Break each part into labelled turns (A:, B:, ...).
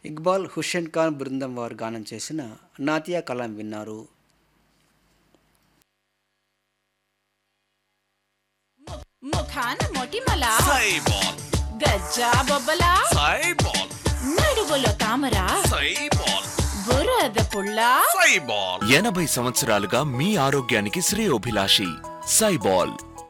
A: ఇక్బాల్ హుస్సేన్ ఖాన్ బృందం వారు గానం చేసిన నాతియా కలాం విన్నారు
B: ముఖాన మొటిమల
C: సైబాల్
B: గజ్జా బొబ్బల
C: సైబాల్
B: నడువులో తామర
C: సైబాల్
B: బురద పుల్ల
C: సైబాల్
D: ఎనభై సంవత్సరాలుగా మీ ఆరోగ్యానికి శ్రేయోభిలాషి సైబాల్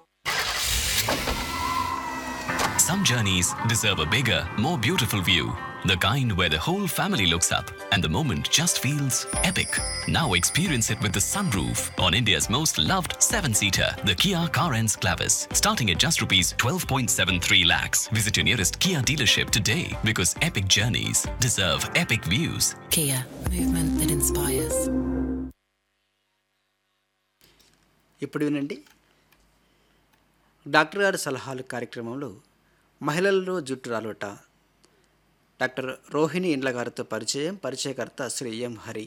E: Some journeys deserve a bigger, more beautiful view. The kind where the whole family looks up and the moment just feels epic. Now experience it with the sunroof on India's most loved seven-seater, the Kia Carens Clavis, starting at just rupees 12.73 lakhs. Visit your nearest Kia dealership today because epic journeys deserve epic views.
F: Kia, movement that inspires.
A: ఇప్పుడు వినండి doctor గారి సలహాలు కార్యక్రమంలో మహిళల్లో జుట్టు రాలుట doctor Rohini ఇండ్ల గారితో పరిచయం పరిచయకర్త శ్రీ ఎం హరి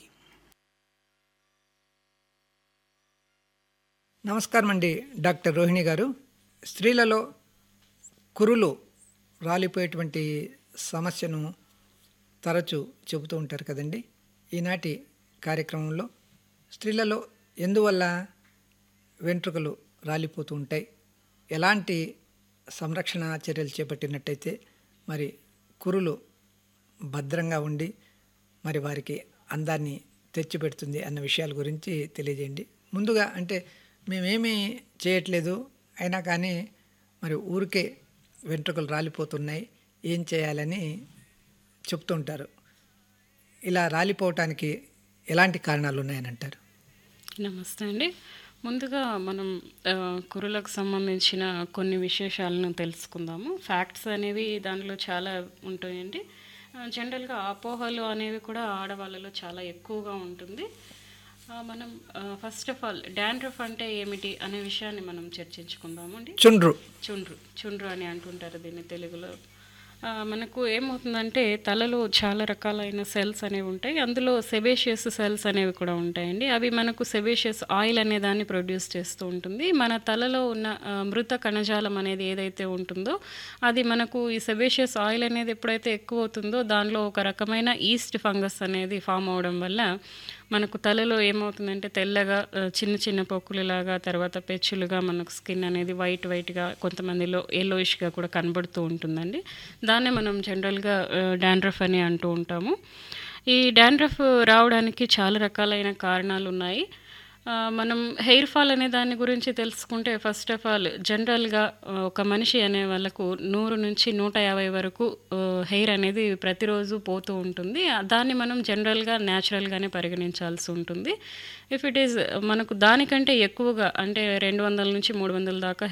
G: నమస్కారం అండి డాక్టర్ రోహిణి గారు స్త్రీలలో కురులు రాలిపోయేటువంటి సమస్యను తరచూ చెబుతూ ఉంటారు కదండి ఈనాటి కార్యక్రమంలో స్త్రీలలో ఎందువల్ల వెంట్రుకలు రాలిపోతూ ఉంటాయి ఎలాంటి సంరక్షణ చర్యలు చేపట్టినట్టయితే మరి కురులు భద్రంగా ఉండి మరి వారికి అందాన్ని తెచ్చిపెడుతుంది అన్న విషయాల గురించి తెలియజేయండి ముందుగా అంటే మేమేమీ చేయట్లేదు అయినా కానీ మరి ఊరికే వెంట్రుకలు రాలిపోతున్నాయి ఏం చేయాలని చెప్తుంటారు ఇలా రాలిపోవటానికి ఎలాంటి కారణాలు ఉన్నాయని అంటారు
H: నమస్తే అండి ముందుగా మనం ఆ, కురులకు సంబంధించిన కొన్ని విశేషాలను తెలుసుకుందాము ఫ్యాక్ట్స్ అనేవి దానిలో చాలా ఉంటాయండి ఆ, జనరల్గా అపోహలు అనేవి కూడా ఆడవాళ్ళలో చాలా ఎక్కువగా ఉంటుంది ఆ, మనం ఫస్ట్ ఆఫ్ ఆల్ డాండ్రఫ్ అంటే ఏమిటి అనే విషయాన్ని మనం చర్చించుకుందామండి
G: చుండ్రు
H: చుండ్రు చుండ్రు అని అంటుంటారు దీన్ని తెలుగులో ఆ, మనకు ఏమవుతుందంటే తలలో చాలా రకాలైన సెల్స్ అనేవి ఉంటాయి అందులో సెబేషియస్ సెల్స్ అనేవి కూడా ఉంటాయండి అవి మనకు సెబేషియస్ ఆయిల్ అనే దాన్ని ప్రొడ్యూస్ చేస్తూ ఉంటుంది మన తలలో ఉన్న ఆ, మృత కణజాలం అనేది ఏదైతే ఉంటుందో అది మనకు ఈ సెబేషియస్ ఆయిల్ అనేది ఎప్పుడైతే ఎక్కువ అవుతుందో దానిలో ఒక రకమైన ఈస్ట్ ఫంగస్ అనేది ఫామ్ అవడం వల్ల మనకు తలలో ఏమవుతుందంటే తెల్లగా ఆ, చిన్న చిన్న పొక్కులులాగా తర్వాత పెచ్చులుగా మనకు స్కిన్ అనేది వైట్ వైట్గా కొంతమందిలో ఎల్లోయిష్గా కూడా కనబడుతూ ఉంటుందండి దాన్నే మనం జనరల్గా డాండ్రఫ్ అని అంటూ ఉంటాము ఈ డాండ్రఫ్ రావడానికి చాలా రకాలైన కారణాలు ఉన్నాయి ఆ, మనం హెయిర్ ఫాల్ అనే దాని గురించి తెలుసుకుంటే ఫస్ట్ ఆఫ్ ఆల్ జనరల్గా ఆ, ఒక మనిషి అనే వాళ్ళకు నూరు నుంచి నూట యాభై వరకు హెయిర్ అనేది ప్రతిరోజు పోతూ ఉంటుంది ఆ, దాన్ని మనం జనరల్గా న్యాచురల్గానే పరిగణించాల్సి ఉంటుంది ఇఫ్ ఇట్ ఈస్ మనకు దానికంటే ఎక్కువగా అంటే రెండు వందల నుంచి మూడు వందల దాకా